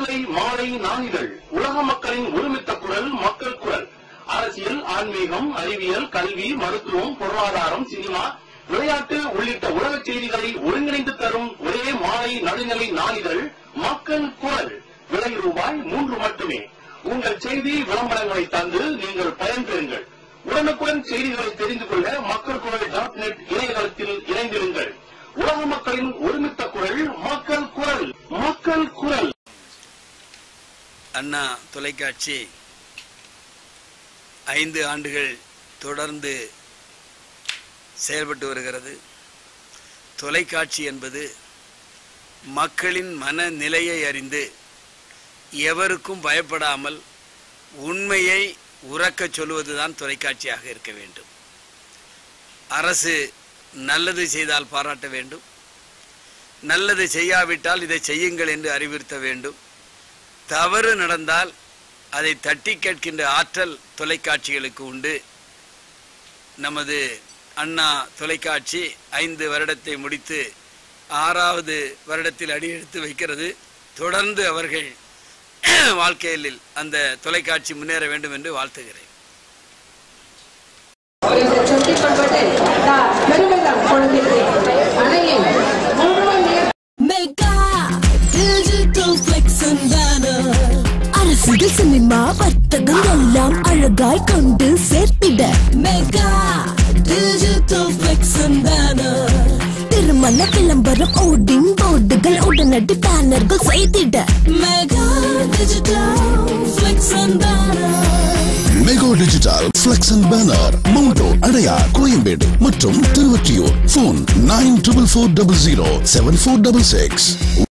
நடுநிலை மாலை நாளிதழ் உலக மக்களின் ஒருமித்த குரல் மக்கள் குரல் அரசியல் ஆன்மீகம் அறிவியல் கல்வி மருத்துவம் பொருளாதாரம் சினிமா விளையாட்டு உள்ளிட்ட உலக செய்திகளை ஒருங்கிணைந்து தரும் ஒரே மாலை நடுநிலை நாளிதழ் மக்கள் குரல் விலை ரூபாய் மூன்று மட்டுமே உங்கள் செய்தி விளம்பரங்களை தந்து நீங்கள் பயன்பெறுங்கள் உடனுக்குடன் செய்திகளை தெரிந்து கொள்ள மக்கள் குரல் டாட் நெட் இணையதளத்தில் இணைந்திருங்கள் உலக மக்களின் ஒருமித்த குரல் மக்கள் குரல் மக்கள் குரல் அண்ணா தொலைக்காட்சி ஐந்து ஆண்டுகள் தொடர்ந்து செயல்பட்டு வருகிறது தொலைக்காட்சி என்பது மக்களின் மனநிலையை அறிந்து எவருக்கும் பயப்படாமல் உண்மையை உறக்கச் சொல்வதுதான் தொலைக்காட்சியாக இருக்க வேண்டும் அரசு நல்லது செய்தால் பாராட்ட வேண்டும் நல்லது செய்யாவிட்டால் இதை செய்யுங்கள் என்று அறிவுறுத்த வேண்டும் தவறு நடந்தால் அதை தட்டி கேட்கின்ற ஆற்றல் தொலைக்காட்சிகளுக்கு உண்டு நமது அண்ணா தொலைக்காட்சி ஐந்து வருடத்தை முடித்து ஆறாவது வருடத்தில் அடியெடுத்து வைக்கிறது தொடர்ந்து அவர்கள் வாழ்க்கையில் அந்த தொலைக்காட்சி முன்னேற வேண்டும் என்று வாழ்த்துகிறேன் இந்த சொத்தி பண்பட்டு நான் பெருமிதம் கொள்கிறேன் அணையின் முழு நீர் Mega Digital Flex and Banner அரசியல் சினிமா வர்த்தகம் எல்லாம் அழகாய் கொண்டு சேர்த்திட mega Digital Flex and Banner திருமண விளம்பரம் ஓடிங் போர்டுகள் உடனடி பேனர்கள் செய்திட mega Digital Flex and Banner mega digital flex and banner மவுண்டோ அடையார் கோயம்பேடு மற்றும் Thiruvottiyur phone nine triple four double zero seven four double six